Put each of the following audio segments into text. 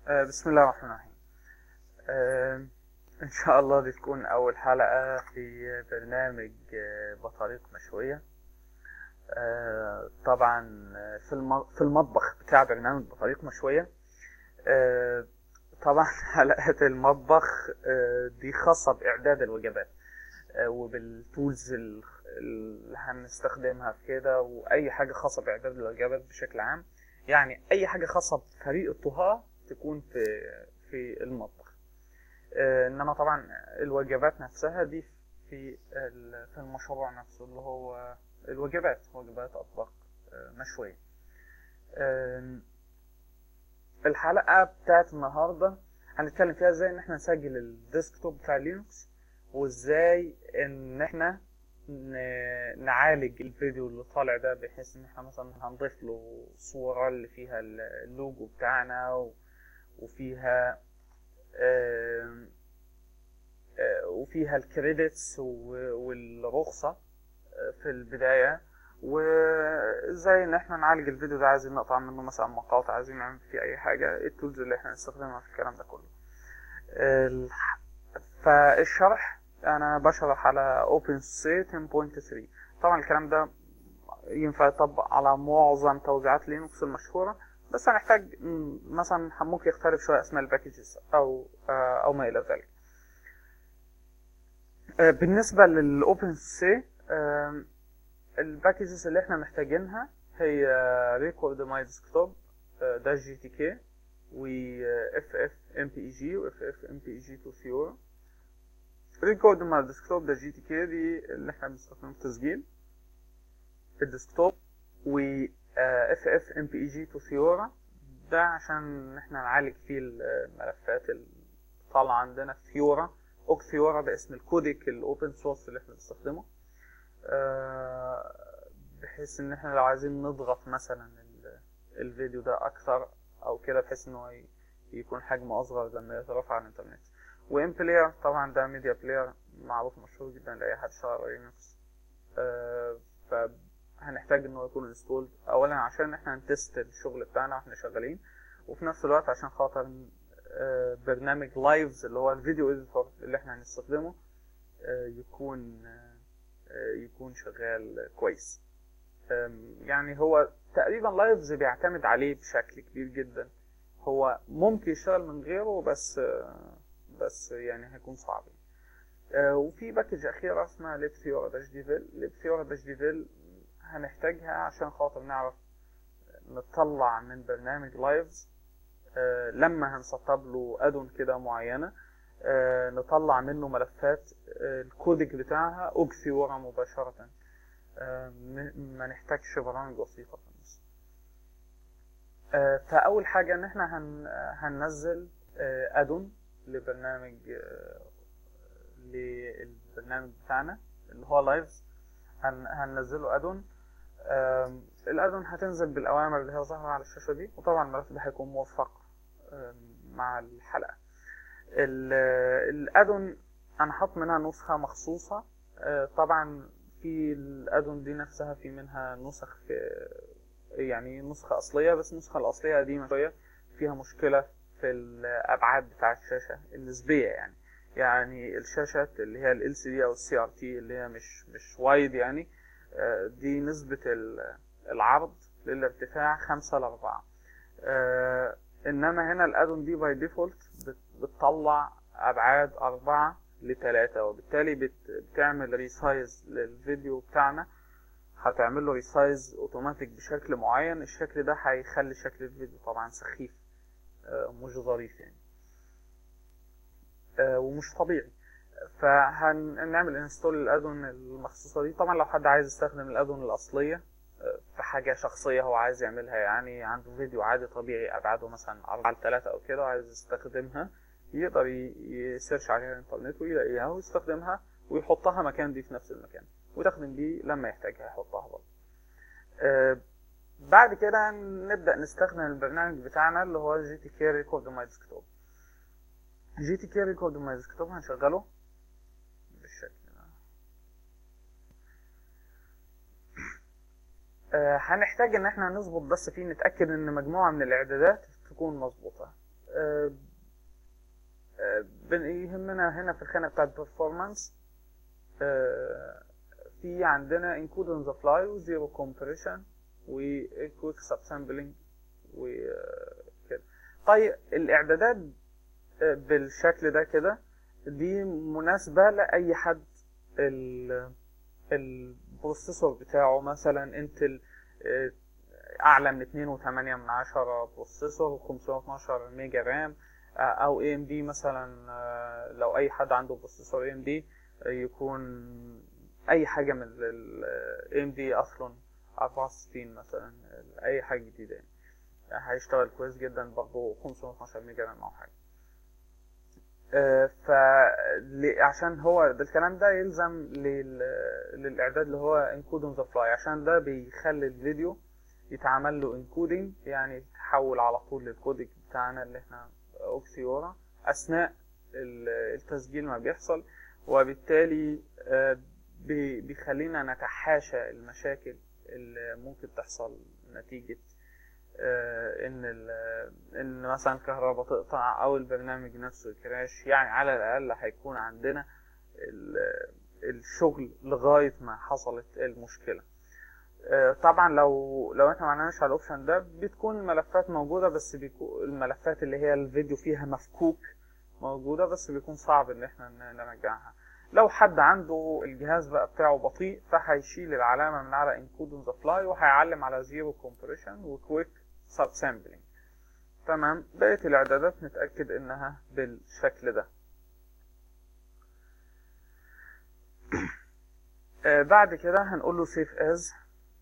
آه، بسم الله الرحمن الرحيم آه، ان شاء الله دي تكون اول حلقة في برنامج آه، بطريق مشوية آه، طبعا آه، في الم- في المطبخ بتاع برنامج بطريق مشوية آه، طبعا حلقات المطبخ آه، دي خاصة بإعداد الوجبات آه، وبالتولز ال- اللي هنستخدمها في كده وأي حاجة خاصة بإعداد الوجبات بشكل عام يعني أي حاجة خاصة بفريق الطهاة تكون في في المطبخ آه، إنما طبعا الوجبات نفسها دي في ال- في المشروع نفسه اللي هو الوجبات وجبات أطباق آه، مشوية آم، الحلقة بتاعت النهاردة هنتكلم فيها ازاي ان احنا نسجل الديسكتوب بتاع لينكس وازاي ان احنا ن- نعالج الفيديو اللي طالع ده بحيث ان احنا مثلا هنضيف له صورة اللي فيها ال- اللوجو بتاعنا و- وفيها آم، آه، وفيها الكريدتس و- والرخصة آه، في البداية وازاي ان احنا نعالج الفيديو ده عايزين نقطع منه مثلا مقاطع عايزين نعمل فيه اي حاجة ايه التولز اللي احنا نستخدمها في الكلام ده كله الح- فالشرح انا بشرح على OpenSea 10.3 طبعا الكلام ده ينفع يطبق على معظم توزيعات لينكس المشهورة بس هنحتاج م، مثلا ممكن يختلف شوية اسماء الباكجز او آه، او ما الى ذلك آه، بالنسبة للأوبن سي الباكجز اللي احنا محتاجينها هي ريكورد ماي ديسكتوب ده جي تي كي و اف اف ام بي اي جي و اف اف ام بي اي جي تو ثيورا ريكورد ماي ديسكتوب ده جي تي كي دي اللي احنا بنستخدمه في تسجيل الديسكتوب و اف اف ام بي اي جي تو ثيورا ده عشان احنا نعالج فيه الملفات اللي طالعة عندنا ثيورا اوك ثيورا ده اسم الكوديك الاوبن سورس اللي احنا بنستخدمه آه، بحيث ان احنا لو عايزين نضغط مثلا ال- الفيديو ده اكتر او كده بحيث ان هو ي- يكون حجمه اصغر لما يترفع على الانترنت وام بلاير طبعا ده ميديا بلاير معروف مشهور جدا لاي حد شغال على لينكس آه، فهنحتاج ان هو يكون انستولد اولا عشان احنا نتست الشغل بتاعنا واحنا شغالين وفي نفس الوقت عشان خاطر آه، برنامج لايفز اللي هو الفيديو اديتور اللي احنا هنستخدمه آه، يكون آه، يكون شغال كويس أم، يعني هو تقريبا لايفز بيعتمد عليه بشكل كبير جدا هو ممكن يشتغل من غيره بس آه، بس يعني هيكون صعب آه، وفي باكج أخيرة اسمها ليب ثيورا داش ديفيل ليب ثيورا داش ديفيل هنحتاجها عشان خاطر نعرف نطلع من برنامج لايفز آه، لما هنسطب له ادون كده معينه آه، نطلع منه ملفات آه، الكودك بتاعها اوكسيورا مباشره آه، م- ما نحتاجش برامج وثيقه في النص آه، فاول حاجه ان احنا هن هننزل آه، ادون لبرنامج آه، للبرنامج بتاعنا اللي هو لايفز هن هننزله ادون آم، الادون هتنزل بالاوامر اللي هي ظاهره على الشاشه دي وطبعا الملف ده هيكون موفق آم، مع الحلقه ال- الادون انا حاطط منها نسخه مخصوصه آه، طبعا في الادون دي نفسها في منها نسخ آه، يعني نسخه اصليه بس النسخه الاصليه قديمه شويه فيها مشكله في الابعاد بتاع الشاشه النسبيه يعني يعني الشاشات اللي هي ال LCD او السي ار تي اللي هي مش مش وايد يعني آه، دي نسبة ال- العرض للارتفاع خمسة لأربعة آه، إنما هنا الأدون دي باي ديفولت بتطلع أبعاد أربعة لتلاتة وبالتالي بت- بتعمل ريسايز للفيديو بتاعنا هتعمل له ريسايز اوتوماتيك بشكل معين الشكل ده هيخلي شكل الفيديو طبعا سخيف آه، مش ظريف يعني آه، ومش طبيعي فهنعمل انستول الادون المخصوصه دي طبعا لو حد عايز يستخدم الادون الاصليه آه، في حاجه شخصيه هو عايز يعملها يعني عنده فيديو عادي طبيعي ابعاده مثلا 4 ل 3 او كده وعايز يستخدمها يقدر ي- يسيرش عليها على الانترنت ويلاقيها ويستخدمها ويحطها مكان دي في نفس المكان ويستخدم دي لما يحتاجها يحطها برضه آه، بعد كده نبدا نستخدم البرنامج بتاعنا اللي هو جي تي كي ريكورد ماي ديسكتوب جي تي كي ريكورد ماي ديسكتوب هنشغله بالشكل ده آه، هنحتاج ان احنا نظبط بس فيه نتاكد ان مجموعه من الاعدادات تكون مظبوطه آه، آه، بن- يهمنا هنا في الخانة بتاعت performance آه، في عندنا encode on the fly و zero compression و quick subsampling وكده طيب الإعدادات آه، بالشكل ده كده دي مناسبة لأي حد ال- البروسيسور بتاعه مثلا انتل آه، اعلى من 2.8 من عشرة بروسيسور 512 ميجا رام آه، او اي ام دي مثلا آه، لو اي حد عنده بروسيسور اي ام دي يكون اي حاجه من الاي ام دي اصلا 64 مثلا اي حاجه جديده يعني هيشتغل كويس جدا برضه 512 ميجا رام او حاجه ف عشان هو ده الكلام ده يلزم لل... للاعداد اللي هو انكود اون ذا فلاي عشان ده بيخلي الفيديو يتعمل له انكودنج يعني يتحول على طول للكودك بتاعنا اللي احنا اوكسيورا اثناء ال- التسجيل ما بيحصل وبالتالي آه، بي- بيخلينا نتحاشى المشاكل اللي ممكن تحصل نتيجة آه، ان ال- ان مثلا الكهرباء تقطع او البرنامج نفسه يكراش يعني على الاقل هيكون عندنا ال- الشغل لغاية ما حصلت المشكلة آه، طبعا لو لو احنا ما عملناش على الاوبشن ده بتكون الملفات موجوده بس بيكون الملفات اللي هي الفيديو فيها مفكوك موجوده بس بيكون صعب ان احنا ن- نرجعها لو حد عنده الجهاز بقى بتاعه بطيء فهيشيل العلامه من على انكود اون ذا فلاي وهيعلم على زيرو كومبريشن وكويك سب سامبلينج تمام بقيه الاعدادات نتاكد انها بالشكل ده آه، بعد كده هنقول له سيف از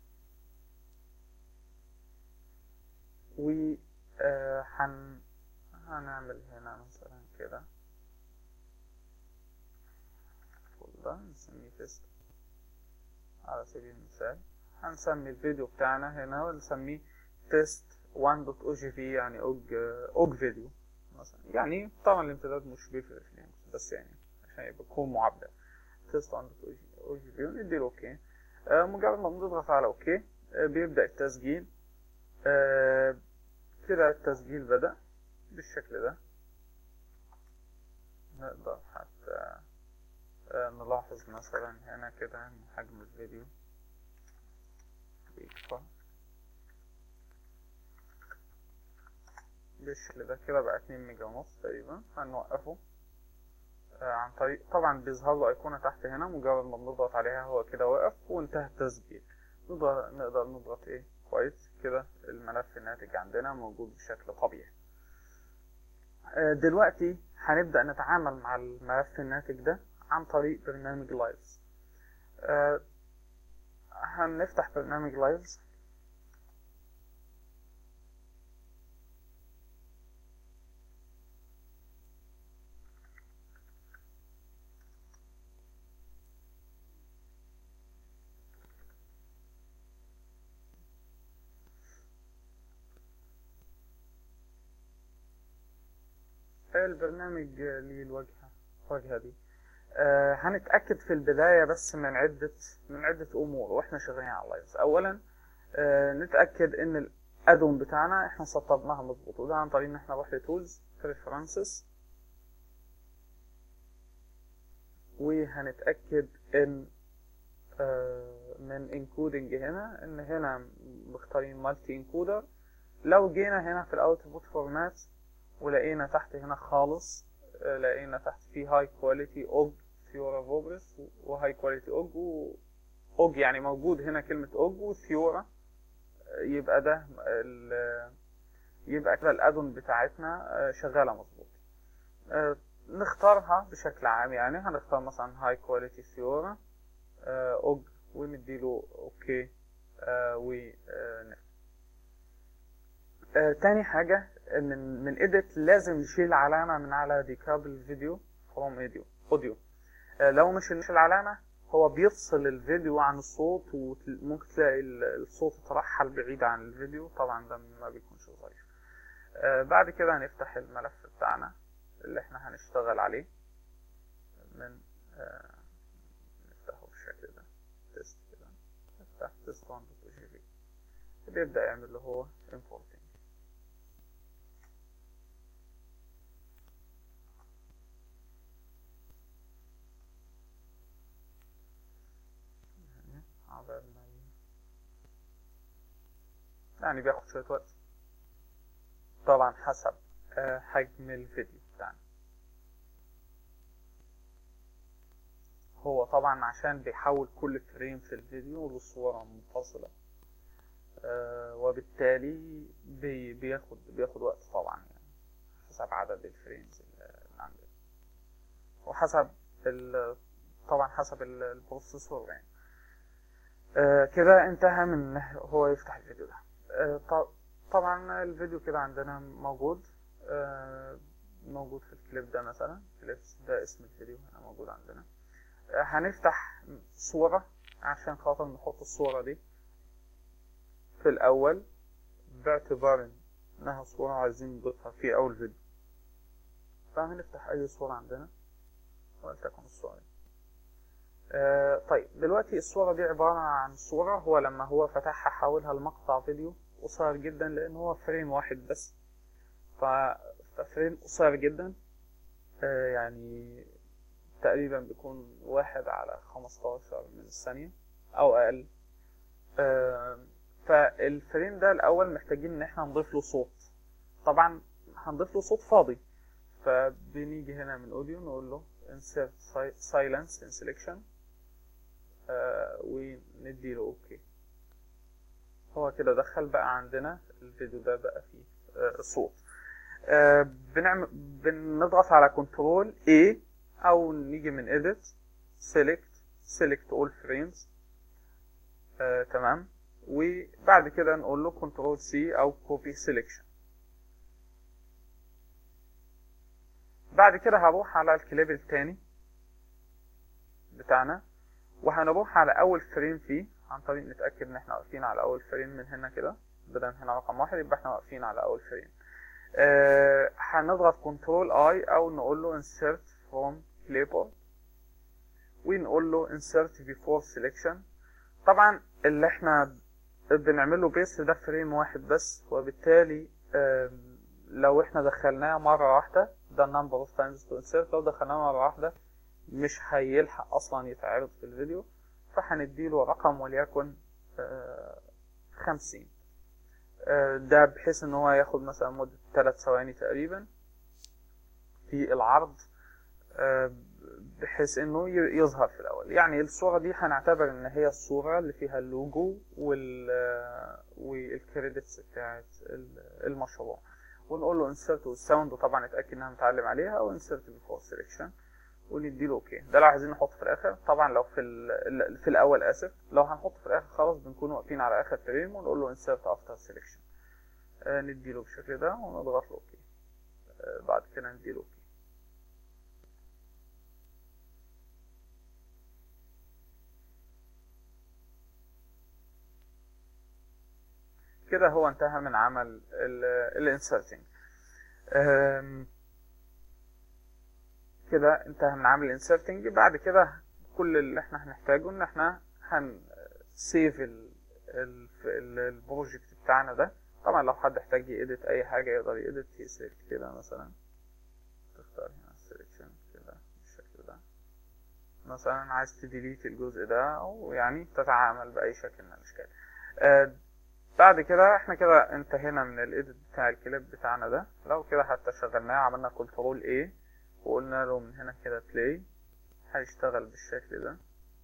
و آه، هن هنعمل هنا مثلا كده ده نسميه تيست على سبيل المثال هنسمي الفيديو بتاعنا هنا ونسميه تيست 1.ogv يعني اوج اوج فيديو مثلا يعني طبعا الامتداد مش بيفرق في يعني بس يعني عشان يبقى يكون معبر تيست 1.ogv ونديله اوكي آه، مجرد ما بنضغط على اوكي آه، بيبدأ التسجيل آه، كده التسجيل بدأ بالشكل ده نقدر حتى آه، نلاحظ مثلا هنا كده إن حجم الفيديو بيكبر بالشكل ده كده بقى اتنين ميجا ونص تقريبا هنوقفه آه، عن طريق طبعا بيظهر له ايقونة تحت هنا مجرد ما بنضغط عليها هو كده وقف وانتهى التسجيل نقدر نقدر نضغط ايه كويس كده الملف الناتج عندنا موجود بشكل طبيعي آه، دلوقتي هنبدأ نتعامل مع الملف الناتج ده عن طريق برنامج لايفز آه، هنفتح برنامج لايفز البرنامج ليه الواجهة الواجهة دي آه هنتأكد في البداية بس من عدة من عدة أمور وإحنا شغالين على اللايفز أولا آه نتأكد إن الأدون بتاعنا إحنا سطبناها مظبوط وده عن طريق إن إحنا نروح لتولز بريفرنسز وهنتأكد إن آه من انكودنج هنا إن هنا مختارين مالتي انكودر لو جينا هنا في الاوتبوت فورمات ولقينا تحت هنا خالص آه، لقينا تحت فيه هاي كواليتي اوج ثيورا فوبرس وهاي كواليتي اوج اوج يعني موجود هنا كلمة اوج وثيورا آه، يبقى ده ال- يبقى كده الادون بتاعتنا آه، شغالة مظبوط آه، نختارها بشكل عام يعني هنختار مثلا هاي كواليتي ثيورا اوج ونديله اوكي و آه، آه، تاني حاجة من من ايديت لازم نشيل علامة من على ديكابل فيديو فروم اوديو اوديو لو مش نشيل العلامة هو بيفصل الفيديو عن الصوت وممكن تلاقي ال- الصوت اترحل بعيد عن الفيديو طبعا ده ما بيكونش ظريف آه، بعد كده هنفتح الملف بتاعنا اللي احنا هنشتغل عليه من آه، نفتحه بالشكل ده تيست كده نفتح تيست 1.gv بيبدأ يعمل له هو importing يعني بياخد شوية وقت طبعا حسب آه، حجم الفيديو بتاعنا هو طبعا عشان بيحول كل فريم في الفيديو لصورة منفصلة آه، وبالتالي بي بياخد بياخد وقت طبعا يعني حسب عدد الفريمز اللي عندنا وحسب ال- طبعا حسب ال- البروسيسور يعني آه، كده انتهى من إن هو يفتح الفيديو ده آه، ط- طبعا الفيديو كده عندنا موجود آه، موجود في الكليب ده مثلا كليبس ده اسم الفيديو هنا موجود عندنا آه، هنفتح صورة عشان خاطر نحط الصورة دي في الأول باعتبار إنها صورة عايزين نضيفها في أول فيديو فهنفتح أي صورة عندنا ولتكن الصورة دي آه طيب دلوقتي الصورة دي عبارة عن صورة هو لما هو فتحها حولها لمقطع فيديو قصير جدا لأن هو فريم واحد بس ف- ففريم قصير جدا آه يعني تقريبا بيكون واحد على خمستاشر من الثانية أو أقل آه فالفريم ده الأول محتاجين إن احنا نضيف له صوت طبعا هنضيف له صوت فاضي فبنيجي هنا من اوديو نقول له insert si- silence in selection آه وندي له اوكي هو كده دخل بقى عندنا الفيديو ده بقى فيه آه صوت آه بنعمل بنضغط على كنترول A او نيجي من edit select select all frames آه تمام وبعد كده نقول له كنترول C او copy selection بعد كده هروح على الكليب التاني بتاعنا وهنروح على اول فريم فيه عن طريق نتاكد ان احنا واقفين على اول فريم من هنا كده بدل هنا رقم واحد يبقى احنا واقفين على اول فريم آه هنضغط كنترول اي او نقول له insert from clipboard ونقول له insert before selection طبعا اللي احنا بنعمله بيس ده فريم واحد بس وبالتالي آم، لو احنا دخلناه مرة واحدة ده number of times to insert لو دخلناه مرة واحدة مش هيلحق اصلا يتعرض في الفيديو فهنديله رقم وليكن آه، خمسين آه، ده بحيث ان هو ياخد مثلا مدة ثلاث ثواني تقريبا في العرض آه، بحيث انه ي- يظهر في الاول يعني الصورة دي هنعتبر ان هي الصورة اللي فيها اللوجو وال آه، والكريدتس بتاعت ال- المشروع ونقول له insert والساوند وطبعا اتاكد انها متعلم عليها او insert before selection ونديله اوكي ده لو عايزين نحطه في الاخر طبعا لو في ال- في الاول اسف لو هنحطه في الاخر خلاص بنكون واقفين على اخر فريم ونقول له insert after selection آه نديله بالشكل ده ونضغط له اوكي آه بعد كده نديله اوكي كده هو انتهى من عمل الانسرتنج كده انتهى من عمل الانسرتنج بعد كده كل اللي احنا هنحتاجه ان احنا هنسيف البروجكت بتاعنا ده طبعا لو حد احتاج يedit اي حاجه يقدر يedit يسيلكت كده مثلا تختار هنا سيلكشن كده بالشكل ده مثلا عايز تديليت الجزء ده او يعني تتعامل باي شكل من الاشكال آه بعد كده احنا كده انتهينا من الايديت بتاع الكليب بتاعنا ده لو كده حتى شغلناه عملنا كنترول A وقلنا له من هنا كده بلاي هيشتغل بالشكل ده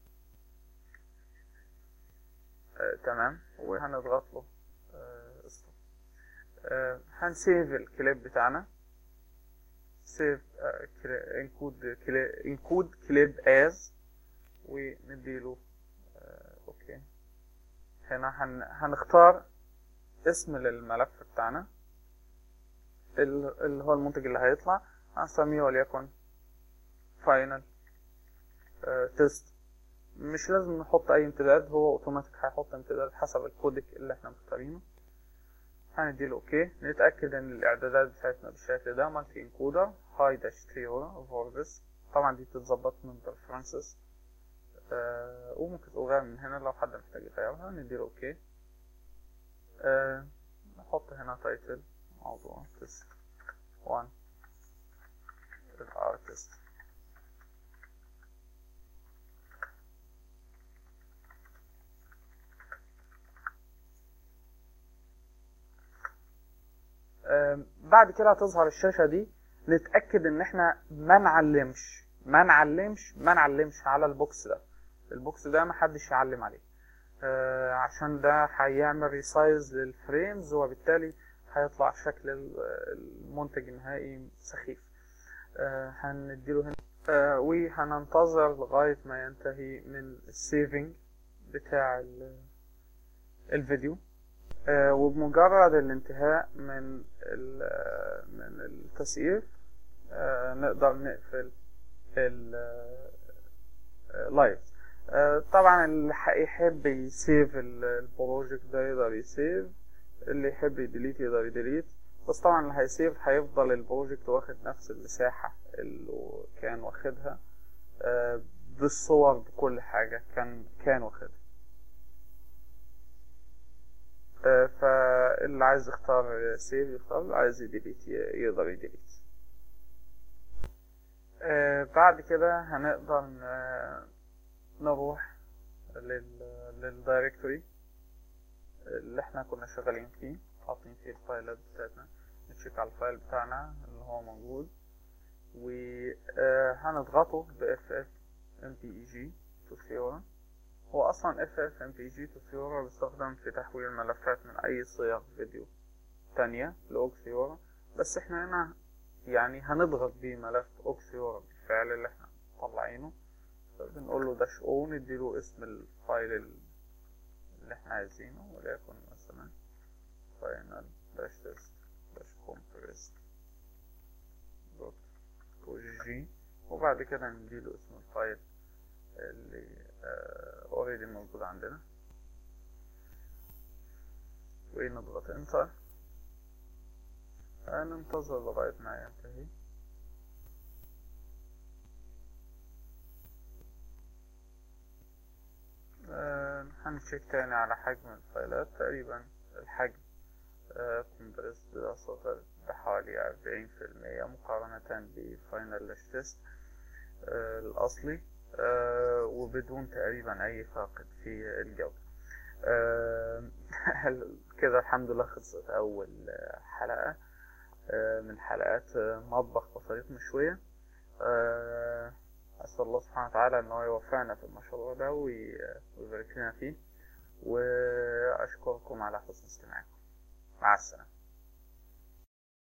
آه تمام وهنضغط له آه stop. آه هنسيف الكليب بتاعنا سيف انكود انكود كليب از ونديله آه اوكي هنا هن... هنختار اسم للملف بتاعنا ال- اللي هو المنتج اللي هيطلع هنسميه وليكن فاينل تيست مش لازم نحط اي امتداد هو اوتوماتيك هيحط امتداد حسب الكودك اللي احنا مختارينه هنديله اوكي نتاكد ان الاعدادات بتاعتنا بالشكل ده مالتي انكودر هاي داش تريورا فوربس طبعا دي بتتظبط من بريفرنسز آه وممكن تغير من هنا لو حد محتاج يغيرها نديله اوكي آه نحط هنا تايتل موضوع تيست 1 الارتست بعد كده هتظهر الشاشه دي نتاكد ان احنا ما نعلمش ما نعلمش ما نعلمش على البوكس ده البوكس ده ما حدش يعلم عليه آه عشان ده هيعمل ريسايز للفريمز وبالتالي هيطلع شكل المنتج النهائي سخيف آه هنديله هنا آه وهننتظر لغاية ما ينتهي من السيفنج بتاع الفيديو آه وبمجرد الانتهاء من من التسيير آه نقدر نقفل اللايف طبعا اللي هيحب يسيف البروجكت ده يقدر يسيف اللي يحب يديليت يقدر يديليت بس طبعا اللي هيسيف هيفضل البروجكت واخد نفس المساحة اللي كان واخدها بالصور بكل حاجة كان كان واخدها فاللي عايز يختار سيف يختار اللي عايز يديليت يقدر يديليت بعد كده هنقدر نروح للدايركتوري اللي احنا كنا شغالين فيه حاطين فيه الفايلات بتاعتنا نتشيك على الفايل بتاعنا اللي هو موجود وهنضغطه ب ffmpeg to theora هو اصلا ffmpeg to theora بيستخدم في تحويل ملفات من اي صيغ فيديو تانية لاوج ثيورا بس احنا هنا يعني هنضغط بيه ملف اوج ثيورا بالفعل اللي احنا مطلعينه فبنقول له داش او نديله اسم الفايل اللي احنا عايزينه وليكن مثلا final dash test dash compressed dot OGG وبعد كده نديله اسم الفايل اللي اوريدي uh, موجود عندنا ونضغط انتر ننتظر لغاية ما ينتهي هنشيك تاني على حجم الفايلات تقريبا الحجم كومبريس بوسط بحوالي أربعين في المية مقارنة بفاينل لاش تيست الأصلي وبدون تقريبا أي فاقد في الجودة كده الحمد لله خلصت أول حلقة من حلقات مطبخ بسيط مشوية أسأل الله سبحانه وتعالى أنه يوفقنا في المشروع ده ويبارك لنا فيه وأشكركم على حسن استماعكم مع السلامة